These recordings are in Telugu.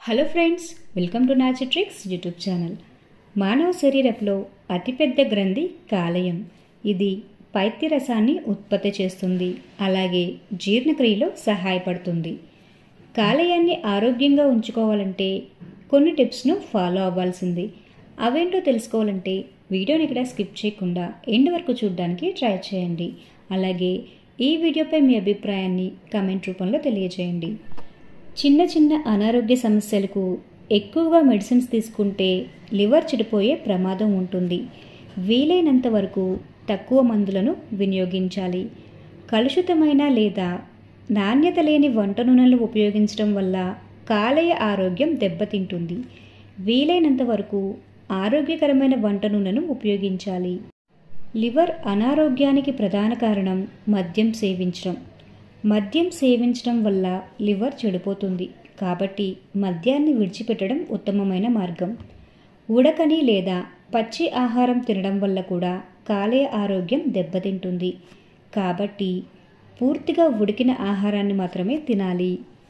hello friends welcome to tricks YouTube channel మానవ శరీరంలో అతిపెద్ద గ్రంథి కాలేయం ఇది పైత్యరసాన్ని ఉత్పత్తి చేస్తుంది అలాగే జీర్ణక్రియలో సహాయపడుతుంది కాలేయాన్ని ఆరోగ్యంగా ఉంచుకోవాలంటే కొన్ని టిప్స్ను ఫాలో అవ్వాల్సింది అవేంటో తెలుసుకోవాలంటే వీడియోని ఇక్కడ స్కిప్ చేయకుండా ఎండ్ వరకు చూడడానికి ట్రై చేయండి అలాగే ఈ వీడియోపై మీ అభిప్రాయాన్ని కమెంట్ రూపంలో తెలియజేయండి చిన్న చిన్న అనారోగ్య సమస్యలకు ఎక్కువగా మెడిసిన్స్ తీసుకుంటే లివర్ చెడిపోయే ప్రమాదం ఉంటుంది వీలైనంత వరకు తక్కువ మందులను వినియోగించాలి కలుషితమైన లేదా నాణ్యత లేని వంట నూనెలు ఉపయోగించడం వల్ల కాలేయ ఆరోగ్యం దెబ్బతింటుంది వీలైనంత వరకు ఆరోగ్యకరమైన వంట నూనెను ఉపయోగించాలి లివర్ అనారోగ్యానికి ప్రధాన కారణం మద్యం సేవించడం మద్యం సేవించడం వల్ల లివర్ చెడిపోతుంది కాబట్టి మద్యాన్ని విడిచిపెట్టడం ఉత్తమమైన మార్గం ఉడకని లేదా పచ్చి ఆహారం తినడం వల్ల కూడా కాలేయ ఆరోగ్యం దెబ్బతింటుంది కాబట్టి పూర్తిగా ఉడికిన ఆహారాన్ని మాత్రమే తినాలి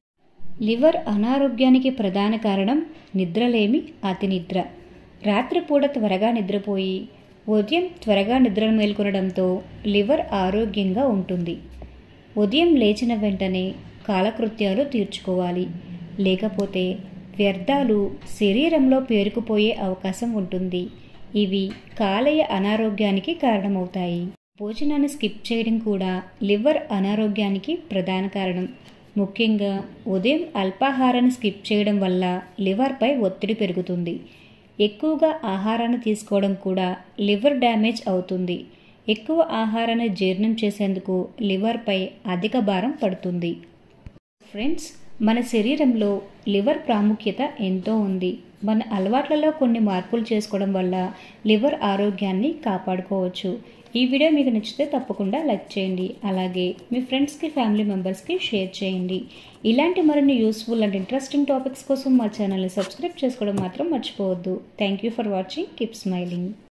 లివర్ అనారోగ్యానికి ప్రధాన కారణం నిద్రలేమి అతి నిద్ర రాత్రిపూట త్వరగా నిద్రపోయి ఉదయం త్వరగా నిద్ర మేల్కొనడంతో లివర్ ఆరోగ్యంగా ఉంటుంది ఉదయం లేచిన వెంటనే కాలకృత్యాలు తీర్చుకోవాలి లేకపోతే వ్యర్థాలు శరీరంలో పేరుకుపోయే అవకాశం ఉంటుంది ఇవి కాలేయ అనారోగ్యానికి కారణమవుతాయి భోజనాన్ని స్కిప్ చేయడం కూడా లివర్ అనారోగ్యానికి ప్రధాన కారణం ముఖ్యంగా ఉదయం అల్పాహారాన్ని స్కిప్ చేయడం వల్ల లివర్పై ఒత్తిడి పెరుగుతుంది ఎక్కువగా ఆహారాన్ని తీసుకోవడం కూడా లివర్ డ్యామేజ్ అవుతుంది ఎక్కువ ఆహారాన్ని జీర్ణం చేసేందుకు లివర్పై అధిక భారం పడుతుంది ఫ్రెండ్స్ మన శరీరంలో లివర్ ప్రాముఖ్యత ఎంతో ఉంది మన అలవాట్లలో కొన్ని మార్పులు చేసుకోవడం వల్ల లివర్ ఆరోగ్యాన్ని కాపాడుకోవచ్చు ఈ వీడియో మీకు నచ్చితే తప్పకుండా లైక్ చేయండి అలాగే మీ ఫ్రెండ్స్కి ఫ్యామిలీ మెంబర్స్కి షేర్ చేయండి ఇలాంటి మరిన్ని యూస్ఫుల్ అండ్ ఇంట్రెస్టింగ్ టాపిక్స్ కోసం మా ఛానల్ని సబ్స్క్రైబ్ చేసుకోవడం మాత్రం మర్చిపోవద్దు thank you for watching keep smiling